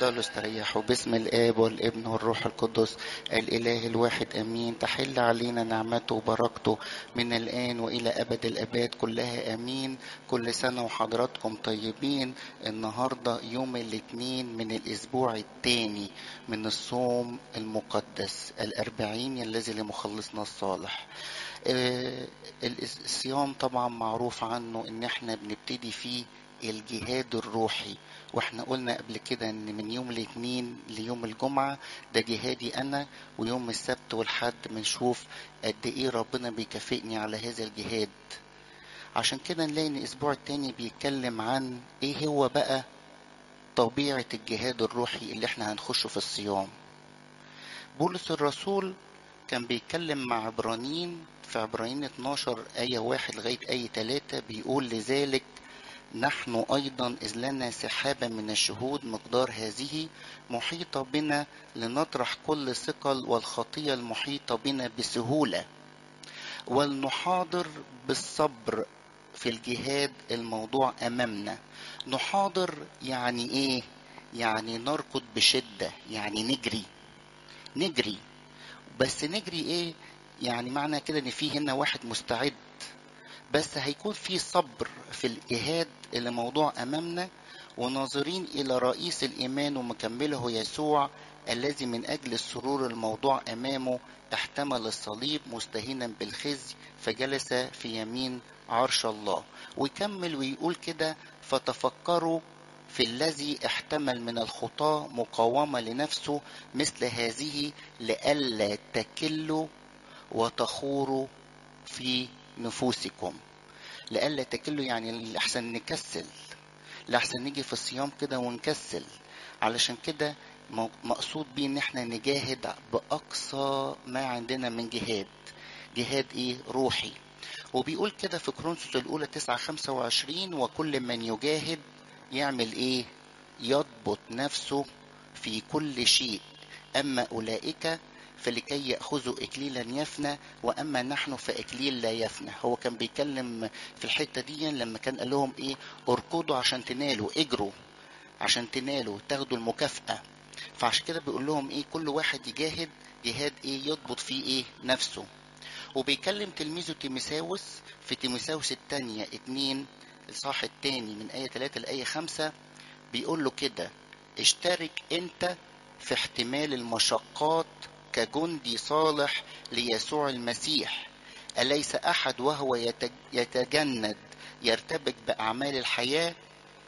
تفضلوا استريحوا باسم الآب والابن والروح القدس الإله الواحد أمين تحل علينا نعمته وبركته من الآن وإلى أبد الأباد كلها أمين كل سنة وحضراتكم طيبين النهاردة يوم الاثنين من الأسبوع الثاني من الصوم المقدس الأربعين الذي لمخلصنا الصالح آه، الصيام طبعا معروف عنه ان احنا بنبتدي فيه الجهاد الروحي واحنا قلنا قبل كده ان من يوم الاثنين ليوم الجمعة ده جهادي انا ويوم السبت والحد بنشوف قد ايه ربنا بيكافئني على هذا الجهاد عشان كده نلاقي ان الاسبوع التاني بيتكلم عن ايه هو بقى طبيعة الجهاد الروحي اللي احنا هنخشه في الصيام بولس الرسول كان بيتكلم مع عبرانيين في عبرانيين 12 آية 1 لغاية آية 3 بيقول لذلك نحن أيضا إذ لنا سحابة من الشهود مقدار هذه محيطة بنا لنطرح كل ثقل والخطية المحيطة بنا بسهولة ولنحاضر بالصبر في الجهاد الموضوع أمامنا نحاضر يعني إيه؟ يعني نركض بشدة يعني نجري نجري بس نجري إيه؟ يعني معنى كده إن في هنا واحد مستعد بس هيكون في صبر في الجهاد اللي موضوع أمامنا وناظرين إلى رئيس الإيمان ومكمله يسوع الذي من أجل السرور الموضوع أمامه احتمل الصليب مستهينا بالخزي فجلس في يمين عرش الله ويكمل ويقول كده فتفكروا في الذي احتمل من الخطاة مقاومة لنفسه مثل هذه لئلا تكلوا وتخوروا في نفوسكم لئلا تكلوا يعني لأحسن نكسل لأحسن نيجي في الصيام كده ونكسل علشان كده مقصود بيه ان احنا نجاهد باقصى ما عندنا من جهاد جهاد ايه روحي وبيقول كده في كرونسوس الاولى 9 25 وكل من يجاهد يعمل ايه يضبط نفسه في كل شيء اما اولئك فلكي يأخذوا إكليلا يفنى وأما نحن فإكليل لا يفنى هو كان بيتكلم في الحتة دي لما كان قال لهم إيه اركضوا عشان تنالوا اجروا عشان تنالوا تاخدوا المكافأة فعشان كده بيقول لهم إيه كل واحد يجاهد جهاد إيه يضبط فيه إيه نفسه وبيكلم تلميذه تيمساوس في تيمساوس الثانية اتنين الصح الثاني من آية 3 لآية 5 بيقول له كده اشترك انت في احتمال المشقات كجندي صالح ليسوع المسيح أليس أحد وهو يتجند يرتبك بأعمال الحياة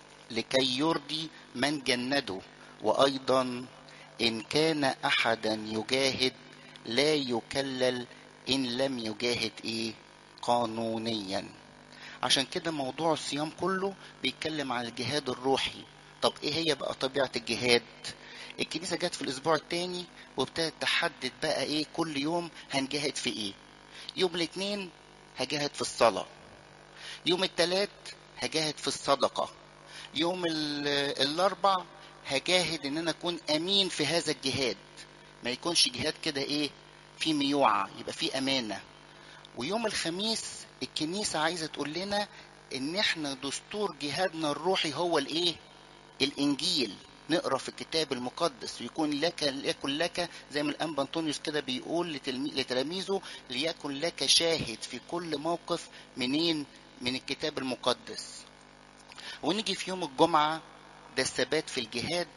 لكي يرضي من جنده وأيضا إن كان أحدا يجاهد لا يكلل إن لم يجاهد إيه قانونيا عشان كده موضوع الصيام كله بيتكلم عن الجهاد الروحي طب ايه هي بقى طبيعة الجهاد الكنيسة جت في الأسبوع الثاني وابتدت تحدد بقى إيه كل يوم هنجاهد في إيه يوم الاثنين هجاهد في الصلاة يوم الثلاث هجاهد في الصدقة يوم الأربع هجاهد إن أنا أكون أمين في هذا الجهاد ما يكونش جهاد كده إيه في ميوعة يبقى في أمانة ويوم الخميس الكنيسة عايزة تقول لنا إن إحنا دستور جهادنا الروحي هو الإيه؟ الإنجيل نقرا في الكتاب المقدس ويكون لك ليكن لك زي ما الانبا انطونيوس كده بيقول لتلاميذه ليكن لك شاهد في كل موقف منين من الكتاب المقدس ونيجي في يوم الجمعه ده الثبات في الجهاد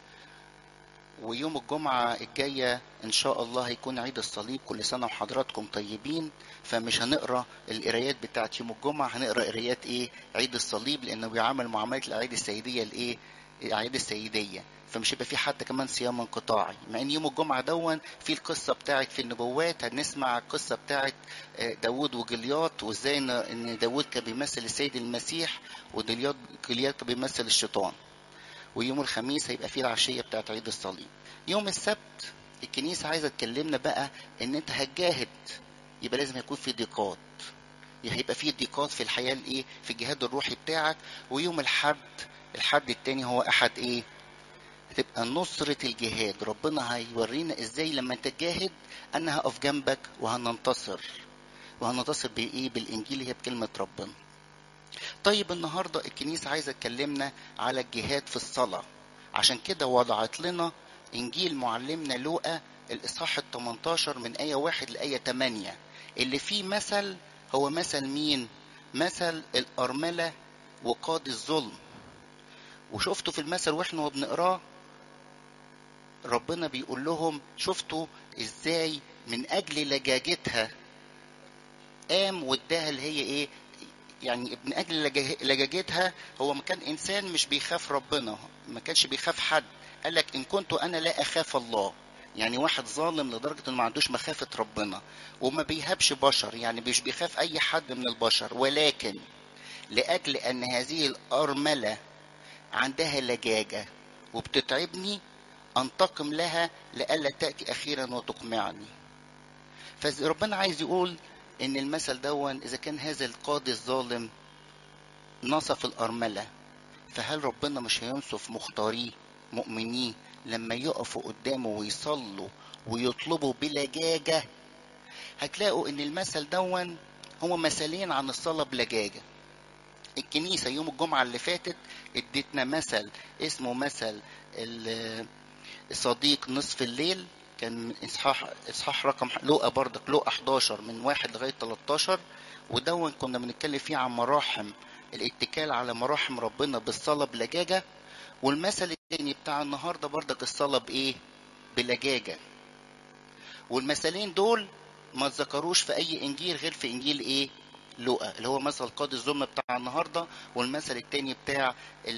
ويوم الجمعة الجاية إن شاء الله هيكون عيد الصليب كل سنة وحضراتكم طيبين فمش هنقرا القرايات بتاعت يوم الجمعة هنقرا قرايات إيه عيد الصليب لأنه بيعمل معاملة الأعياد السيدية الإيه الأعياد السيدية فمش هيبقى في حد كمان صيام انقطاعي مع ان يوم الجمعه دون في القصه بتاعت في النبوات هنسمع القصه بتاعت داوود وجلياط وازاي ان داوود كان بيمثل السيد المسيح وجلياط جلياط كان بيمثل الشيطان ويوم الخميس هيبقى فيه العشيه بتاعت عيد الصليب يوم السبت الكنيسه عايزه تكلمنا بقى ان انت هتجاهد يبقى لازم يكون في ضيقات هيبقى في ضيقات في الحياه الايه في الجهاد الروحي بتاعك ويوم الحد الحد التاني هو احد ايه تبقى نصرة الجهاد ربنا هيورينا ازاي لما انت تجاهد انا هقف جنبك وهننتصر وهننتصر بايه بالانجيل هي بكلمة ربنا طيب النهاردة الكنيسة عايزة تكلمنا على الجهاد في الصلاة عشان كده وضعت لنا انجيل معلمنا لوقا الاصحاح ال 18 من ايه 1 لايه 8 اللي فيه مثل هو مثل مين مثل الارمله وقاضي الظلم وشفتوا في المثل واحنا بنقراه ربنا بيقول لهم شفتوا ازاي من اجل لجاجتها قام واداها اللي هي ايه يعني من اجل لجاجتها هو ما كان انسان مش بيخاف ربنا ما كانش بيخاف حد قال لك ان كنت انا لا اخاف الله يعني واحد ظالم لدرجة انه ما عندوش مخافة ربنا وما بيهابش بشر يعني مش بيخاف اي حد من البشر ولكن لاجل ان هذه الارملة عندها لجاجة وبتتعبني انتقم لها لئلا تأتي اخيرا وتقمعني فربنا عايز يقول ان المثل دون اذا كان هذا القاضي الظالم نصف الارمله فهل ربنا مش هينصف مختاريه مؤمنيه لما يقفوا قدامه ويصلوا ويطلبوا بلجاجه هتلاقوا ان المثل دون هما مثلين عن الصلاه بلجاجه الكنيسه يوم الجمعه اللي فاتت ادتنا مثل اسمه مثل الصديق نصف الليل كان اصحاح اصحاح رقم لقى بردك لقى 11 من 1 لغايه 13 ودون كنا بنتكلم فيه عن مراحم الاتكال على مراحم ربنا بالصلاه بلجاجه والمثل التاني بتاع النهارده بردك الصلاه بايه؟ بلجاجه والمثلين دول ما ذكروش في اي انجيل غير في انجيل ايه؟ لوقا اللي هو مثل قاضي الظلم بتاع النهارده والمثل التاني بتاع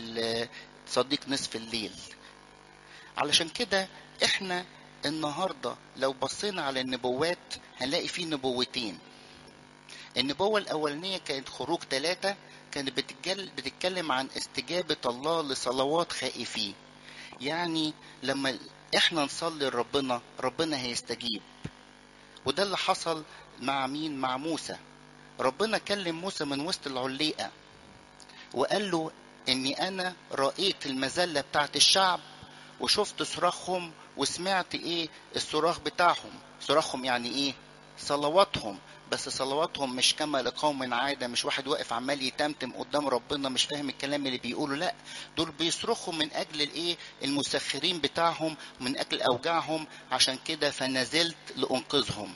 صديق نصف الليل علشان كده احنا النهارده لو بصينا على النبوات هنلاقي فيه نبوتين النبوة الأولانية كانت خروج ثلاثة كانت بتتكلم, بتتكلم عن استجابة الله لصلوات خائفين يعني لما احنا نصلي لربنا ربنا هيستجيب وده اللي حصل مع مين مع موسى ربنا كلم موسى من وسط العليقة وقال له اني انا رأيت المذلة بتاعت الشعب وشفت صراخهم وسمعت ايه الصراخ بتاعهم صراخهم يعني ايه صلواتهم بس صلواتهم مش كما لقوم عادة مش واحد واقف عمال يتمتم قدام ربنا مش فاهم الكلام اللي بيقوله لا دول بيصرخوا من اجل الايه المسخرين بتاعهم من اجل اوجاعهم عشان كده فنزلت لانقذهم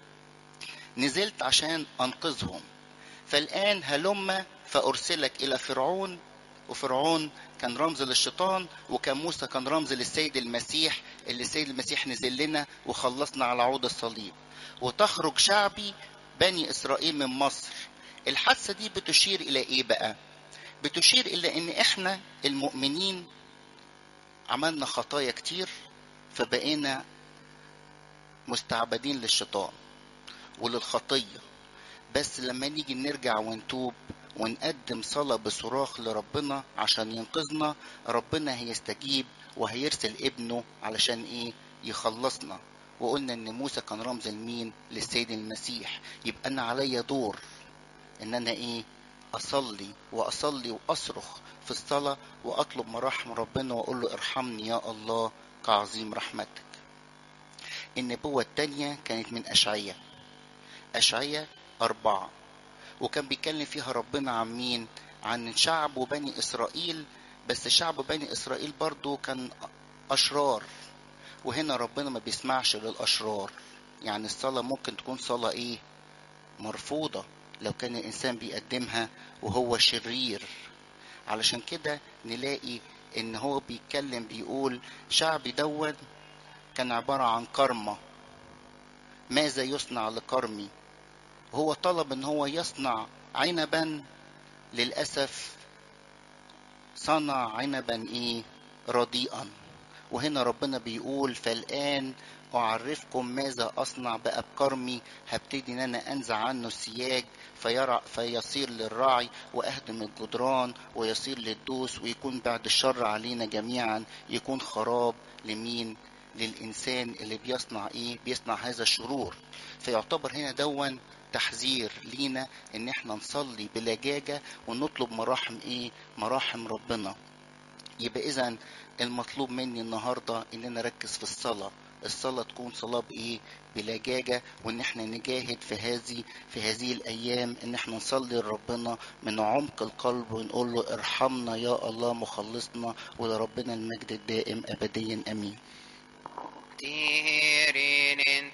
نزلت عشان انقذهم فالان هلم فارسلك الى فرعون وفرعون كان رمز للشيطان وكان موسى كان رمز للسيد المسيح اللي السيد المسيح نزل لنا وخلصنا على عود الصليب وتخرج شعبي بني اسرائيل من مصر الحادثه دي بتشير الى ايه بقى بتشير الى ان احنا المؤمنين عملنا خطايا كتير فبقينا مستعبدين للشيطان وللخطيه بس لما نيجي نرجع ونتوب ونقدم صلاة بصراخ لربنا عشان ينقذنا ربنا هيستجيب وهيرسل ابنه علشان ايه يخلصنا وقلنا ان موسى كان رمز لمين للسيد المسيح يبقى انا عليا دور ان انا ايه اصلي واصلي واصرخ في الصلاة واطلب مراحم ربنا واقول له ارحمني يا الله كعظيم رحمتك النبوة التانية كانت من أشعية أشعية أربعة وكان بيتكلم فيها ربنا عن مين عن شعب وبني إسرائيل بس شعب بني إسرائيل برضو كان أشرار وهنا ربنا ما بيسمعش للأشرار يعني الصلاة ممكن تكون صلاة إيه مرفوضة لو كان الإنسان بيقدمها وهو شرير علشان كده نلاقي إن هو بيتكلم بيقول شعبي دون كان عبارة عن كرمة ماذا يصنع لكرمي هو طلب ان هو يصنع عنبا للاسف صنع عنبا ايه رديئا وهنا ربنا بيقول فالان اعرفكم ماذا اصنع بقى بكرمي هبتدي ان انا انزع عنه السياج فيرع فيصير للرعي واهدم الجدران ويصير للدوس ويكون بعد الشر علينا جميعا يكون خراب لمين للانسان اللي بيصنع ايه بيصنع هذا الشرور فيعتبر هنا دون تحذير لينا ان احنا نصلي بلجاجة ونطلب مراحم ايه مراحم ربنا يبقى اذا المطلوب مني النهاردة ان انا اركز في الصلاة الصلاة تكون صلاة بإيه بلجاجة وإن احنا نجاهد في هذه في هذه الأيام إن احنا نصلي لربنا من عمق القلب ونقول له ارحمنا يا الله مخلصنا ولربنا المجد الدائم أبديا أمين Tiri